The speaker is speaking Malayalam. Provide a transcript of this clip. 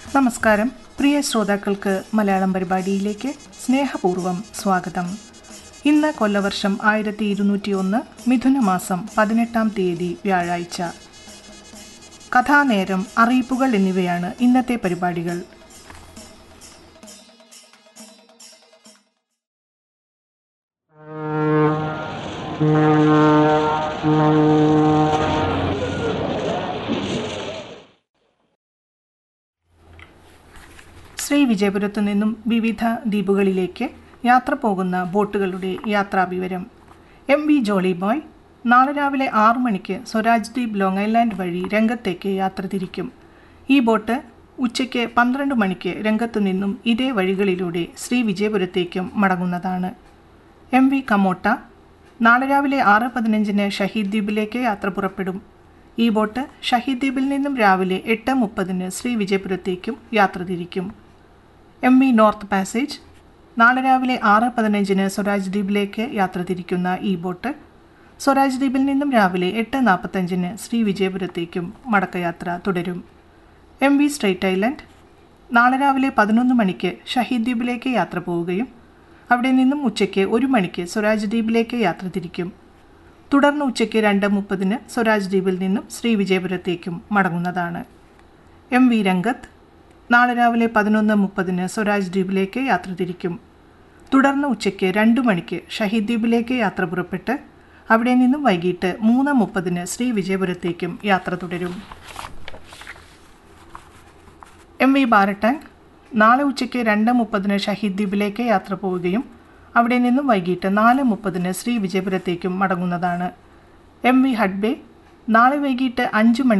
നമസ്കാരം പ്രിയ ശ്രോതാക്കൾക്ക് മലയാളം പരിപാടിയിലേക്ക് സ്നേഹപൂർവ്വം സ്വാഗതം ഇന്ന് കൊല്ലവർഷം ആയിരത്തി ഇരുന്നൂറ്റി ഒന്ന് മിഥുനമാസം പതിനെട്ടാം തീയതി വ്യാഴാഴ്ച കഥാനേരം അറിയിപ്പുകൾ എന്നിവയാണ് ഇന്നത്തെ പരിപാടികൾ ശ്രീ വിജയപുരത്തു നിന്നും വിവിധ ദ്വീപുകളിലേക്ക് യാത്ര പോകുന്ന ബോട്ടുകളുടെ യാത്രാവിവരം എം വി ജോളി ബോയ് നാളെ രാവിലെ ആറു മണിക്ക് സ്വരാജ് ദ്വീപ് ലോങ് ഐലാൻഡ് വഴി രംഗത്തേക്ക് യാത്ര തിരിക്കും ഈ ബോട്ട് ഉച്ചയ്ക്ക് പന്ത്രണ്ട് മണിക്ക് രംഗത്തു നിന്നും ഇതേ വഴികളിലൂടെ ശ്രീ വിജയപുരത്തേക്കും മടങ്ങുന്നതാണ് എം വി കമോട്ട നാളെ രാവിലെ ആറ് പതിനഞ്ചിന് ഷഹീദ് ദ്വീപിലേക്ക് യാത്ര പുറപ്പെടും ഈ ബോട്ട് ഷഹീദ് ദ്വീപിൽ നിന്നും രാവിലെ എട്ട് മുപ്പതിന് ശ്രീ വിജയപുരത്തേക്കും യാത്ര തിരിക്കും എം വി നോർത്ത് പാസേജ് നാളെ രാവിലെ ആറ് പതിനഞ്ചിന് സ്വരാജ് ദ്വീപിലേക്ക് യാത്ര തിരിക്കുന്ന ഈ ബോട്ട് സ്വരാജ് ദ്വീപിൽ നിന്നും രാവിലെ എട്ട് നാൽപ്പത്തഞ്ചിന് ശ്രീ വിജയപുരത്തേക്കും മടക്കയാത്ര തുടരും എം വി സ്ട്രേറ്റ് ഐലൻഡ് നാളെ രാവിലെ പതിനൊന്ന് മണിക്ക് ഷഹീദ് ദ്വീപിലേക്ക് യാത്ര പോവുകയും അവിടെ നിന്നും ഉച്ചയ്ക്ക് ഒരു മണിക്ക് സ്വരാജ് ദ്വീപിലേക്ക് യാത്ര തിരിക്കും തുടർന്ന് ഉച്ചയ്ക്ക് രണ്ട് മുപ്പതിന് സ്വരാജ് ദ്വീപിൽ നിന്നും ശ്രീ വിജയപുരത്തേക്കും മടങ്ങുന്നതാണ് എം വി രംഗത്ത് നാളെ രാവിലെ പതിനൊന്ന് മുപ്പതിന് സ്വരാജ് ദ്വീപിലേക്ക് യാത്ര തിരിക്കും തുടർന്ന് ഉച്ചയ്ക്ക് രണ്ട് മണിക്ക് ഷഹീദ് ദ്വീപിലേക്ക് യാത്ര പുറപ്പെട്ട് അവിടെ നിന്നും വൈകിട്ട് മൂന്ന് മുപ്പതിന് ശ്രീ വിജയപുരത്തേക്കും യാത്ര തുടരും എം വി ബാരട്ടാങ് നാളെ ഉച്ചയ്ക്ക് രണ്ട് മുപ്പതിന് ഷഹീദ് ദ്വീപിലേക്ക് യാത്ര പോവുകയും അവിടെ നിന്നും വൈകിട്ട് നാല് മുപ്പതിന് ശ്രീ വിജയപുരത്തേക്കും മടങ്ങുന്നതാണ് എം വി ഹഡ്ബേ നാളെ വൈകിട്ട് അഞ്ച് മണി